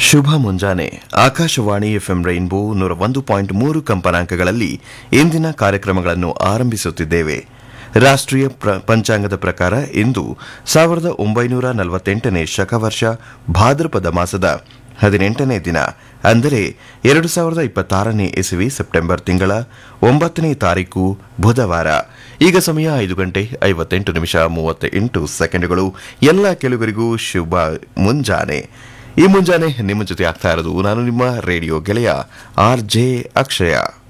ಶುಭ ಮುಂಜಾನೆ Akashvani FM rainbow ನೂರ ಒಂದು ಪಾಯಿಂಟ್ ಮೂರು ಕಂಪನಾಂಕಗಳಲ್ಲಿ ಇಂದಿನ ಕಾರ್ಯಕ್ರಮಗಳನ್ನು ಆರಂಭಿಸುತ್ತಿದ್ದೇವೆ ರಾಷ್ಟ್ರೀಯ ಪ್ರ- ಪಂಚಾಂಗದ ಪ್ರಕಾರ ಇಂದು ಸಾವಿರದ ಒಂಬೈನೂರ ನಲವತ್ತೆಂಟನೇ ಶಕವರ್ಷ ಭಾದ್ರಪದ ಮಾಸದ ಹದಿನೆಂಟನೇ ದಿನ ಅಂದರೆ ಎರಡು ಸಾವಿರದ ಇಪ್ಪತ್ತಾರನೇ ಇಸವಿ ಸೆಪ್ಟೆಂಬರ್ ತಿಂಗಳ ಒಂಬತ್ತನೇ ತಾರೀಕು ಬುಧವಾರ ಈಗ ಸಮಯ ಐದು ಗಂಟೆ ಐವತ್ತೆಂಟು ನಿಮಿಷ ಮೂವತ್ತೆಂಟು ಸೆಕೆಂಡ್ಗಳು ಎಲ್ಲ ಕೆಲವರಿಗೂ ಶುಭ ಮುಂಜಾನೆ ಈ ಮುಂಜಾನೆ ನಿಮ್ಮ ಜೊತೆ ಆಗ್ತಾ ಇರೋದು ನಾನು ನಿಮ್ಮ ರೇಡಿಯೋ ಗೆಳೆಯ ಆರ್ ಜೆ ಅಕ್ಷಯ